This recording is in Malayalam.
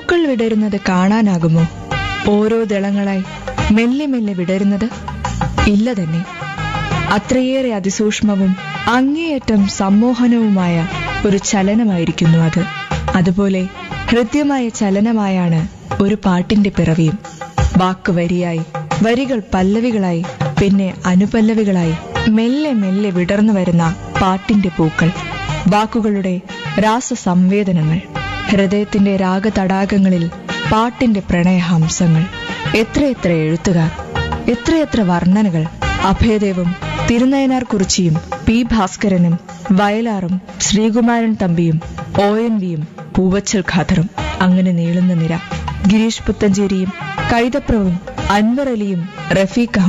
പൂക്കൾ വിടരുന്നത് കാണാനാകുമോ ഓരോ ദളങ്ങളായി മെല്ലെ മെല്ലെ വിടരുന്നത് ഇല്ല തന്നെ അത്രയേറെ അതിസൂക്ഷ്മവും അങ്ങേയറ്റം സമ്മോഹനവുമായ ഒരു ചലനമായിരിക്കുന്നു അത് അതുപോലെ ഹൃദ്യമായ ചലനമായാണ് ഒരു പാട്ടിന്റെ പിറവിയും വാക്ക് വരിയായി വരികൾ പല്ലവികളായി പിന്നെ അനുപല്ലവികളായി മെല്ലെ മെല്ലെ വിടർന്നു വരുന്ന പാട്ടിന്റെ പൂക്കൾ വാക്കുകളുടെ രാസസംവേദനങ്ങൾ ഹൃദയത്തിന്റെ രാഗതടാകങ്ങളിൽ പാട്ടിന്റെ പ്രണയഹംസങ്ങൾ എത്രയെത്ര എഴുത്തുകാർ എത്രയെത്ര വർണ്ണനകൾ അഭയദേവും തിരുനയനാർ കുറിച്ചിയും പി ഭാസ്കരനും വയലാറും ശ്രീകുമാരൻ തമ്പിയും ഒ എൻ വിയും പൂവച്ചൽ ഖാദറും അങ്ങനെ നീളുന്ന നിര ഗിരീഷ് പുത്തഞ്ചേരിയും കൈതപ്രവും അൻവർ അലിയും റഫീഖ്